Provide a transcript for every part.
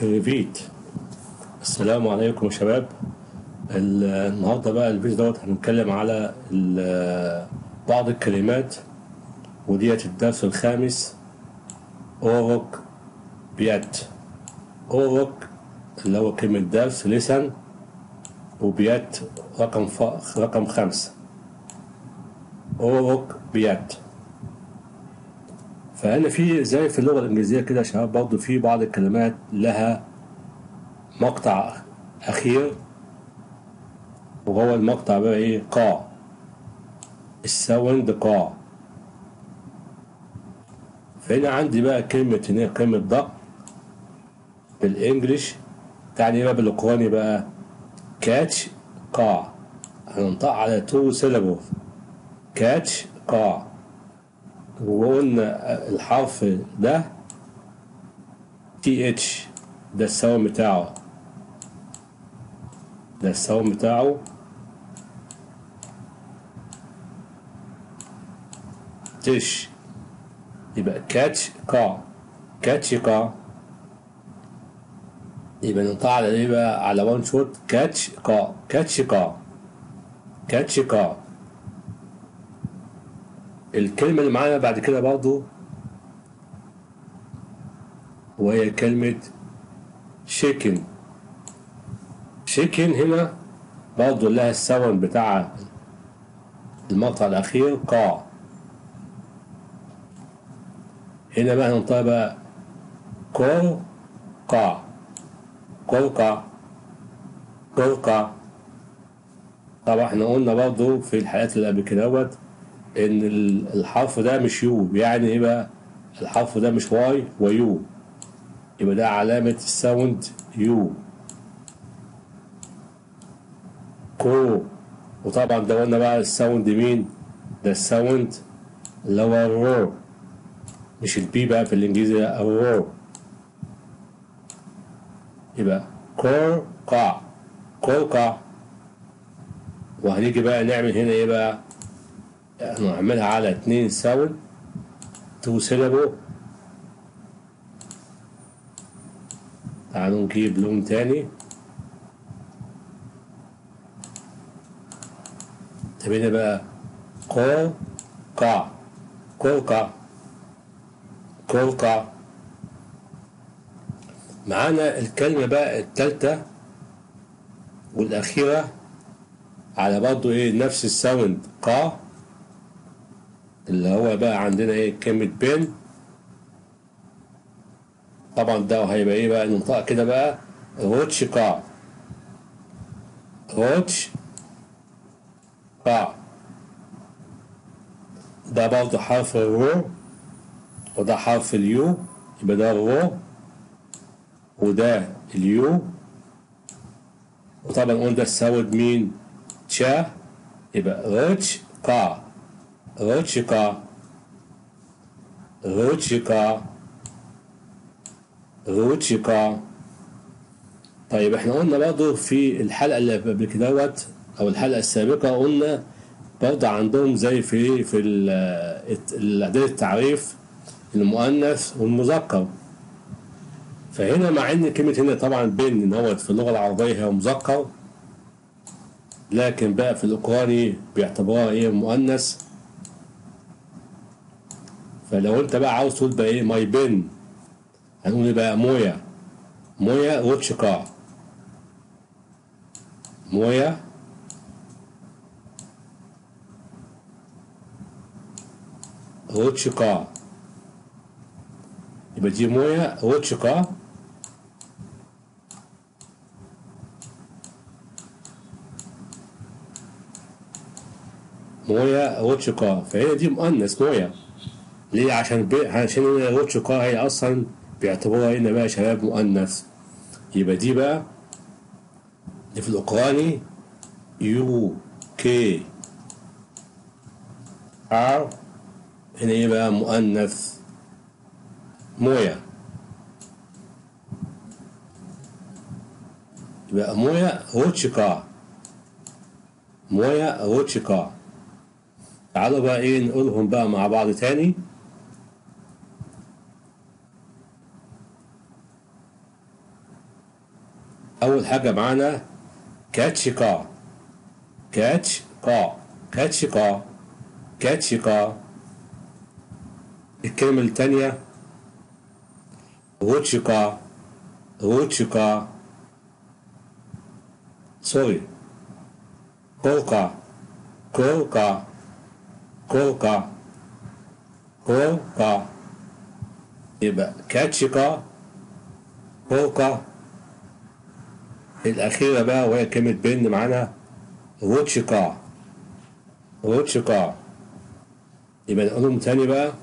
ريفيت السلام عليكم يا شباب ال- النهارده بقى الفيديو دوت هنتكلم على ال- بعض الكلمات وديت الدرس الخامس اوروك بيات اوروك اللي هو كلمة درس لسن وبيات رقم ف... رقم خمسة اوروك بيات فأنا في زي في اللغة الإنجليزية كده يا شباب برضه في بعض الكلمات لها مقطع أخير وهو المقطع بقى إيه قا الساوند قا فهنا عندي بقى كلمة هنا كلمة دق بالإنجليش تعني إيه بقى بالأوكراني بقى كاتش قا هننطق على تو سيلابوز كاتش قا وقلنا الحرف ده تي اتش ده الساوند بتاعه ده الساوند بتاعه تش يبقى كاتش كا كاتش كا يبقى نقطع على ايه بقى على وان شوت كاتش كا كاتش كا كاتش كا الكلمة اللي معانا بعد كده برضو وهي كلمة شيكن شيكن هنا برضو لها الساوند بتاع المقطع الأخير قا هنا بقى هننطق بقى كور قا كور قا كور قا طبعا احنا قلنا برضو في الحلقات اللي قبل كده دوت ان ال- الحرف ده مش يو يعني ايه بقى الحرف ده مش واي ويو يبقى ده علامة الساوند يو كو وطبعا ده قلنا بقى الساوند مين ده الساوند اللي هو الرو مش البي بقى في الانجليزي لا الرو يبقى كور قا كور قا وهنيجي بقى نعمل هنا ايه بقى هنعملها على اتنين ساوند تو سيلابو تعالوا نجيب لون تاني طب هنا بقى كو قا كو قا كو قا معانا الكلمة بقى التالتة والأخيرة على برضه إيه نفس الساوند قا اللي هو بقى عندنا إيه كلمة بين طبعا ده هيبقى إيه بقى ننطق كده بقى روتش قا روتش قا ده برضه حرف الرو وده حرف اليو يبقى ده الرو وده اليو وطبعا قلنا ده الساوند مين تشا يبقى روتش قا روتش قا روتش قا روتش قا طيب احنا قلنا برضه في الحلقة اللي قبل كده دوت او الحلقة السابقة قلنا برضه عندهم زي في في الأداة التعريف المؤنث والمذكر فهنا مع ان كلمة هنا طبعا بين ان هو في اللغة العربية هي مذكر لكن بقى في الأوكراني بيعتبروها ايه مؤنث فلو انت بقى عاوز تقول بقى ايه ماي بين هنقول ايه بقى مويا مويا روتشكا مويا روتشكا يبقى دي مويا روتشكا مويا روتشكا فهي دي مؤنث مويا ليه عشان بي عشان هي روتشكا هي اصلا بيعتبروها هنا بقى شباب مؤنث يبقى دي بقى دي في الاوكراني يو كي ار هنا ايه بقى مؤنث مويا يبقى مويا روتشكا مويا روتشكا تعالوا بقى ايه نقولهم بقى مع بعض تاني أول حاجة معانا كاتشيكا كاتش قا كاتشيكا كاتشيكا الكلمة التانية روتشيكا روتشيكا سوري كوركا كوركا كوركا كوركا يبقى كاتشيكا كوركا الأخيرة بقى وهي كلمة بن معانا روتشيكا روتشيكا يبقى نقولهم تاني بقى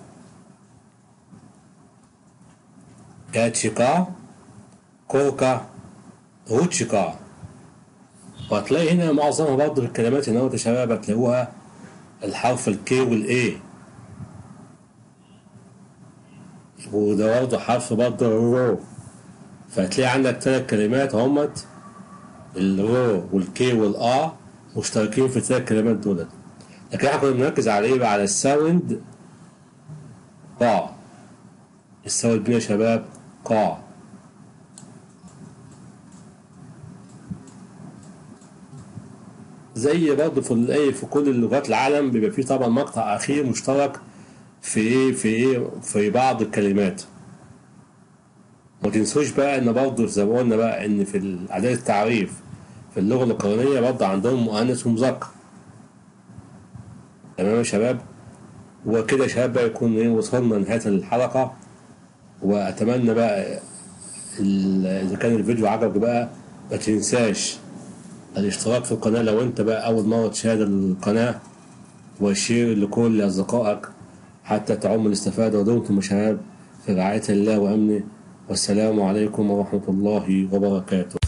كاتشيكا كوركا روتشيكا وهتلاقي هنا معظمها برضه في الكلمات هنا يا شباب هتلاقوها الحرف الكي والاي وده برضه حرف برضه الرو فهتلاقي عندك ثلاث كلمات همت الرو والكي والآ مشتركين في الثلاث كلمات دولت لكن احنا كنا بنركز على ايه بقى على الساوند قا الساوند دي يا شباب قا زي برضه في الايه في كل لغات العالم بيبقى فيه طبعا مقطع اخير مشترك في ايه في ايه في بعض الكلمات ما تنسوش بقى ان برضه زي ما قلنا بقى ان في اعداد التعريف في اللغه القرآنية برضه عندهم مؤنث ومذكر تمام يا شباب وكده يا شباب بقى يكون ايه وصلنا لنهاية الحلقة واتمنى بقى اذا كان الفيديو عجبك بقى ما تنساش الاشتراك في القناة لو انت بقى اول مرة تشاهد القناة وشير لكل اصدقائك حتى تعم الاستفادة ودمتم يا شباب في رعاية الله وامنه والسلام عليكم ورحمة الله وبركاته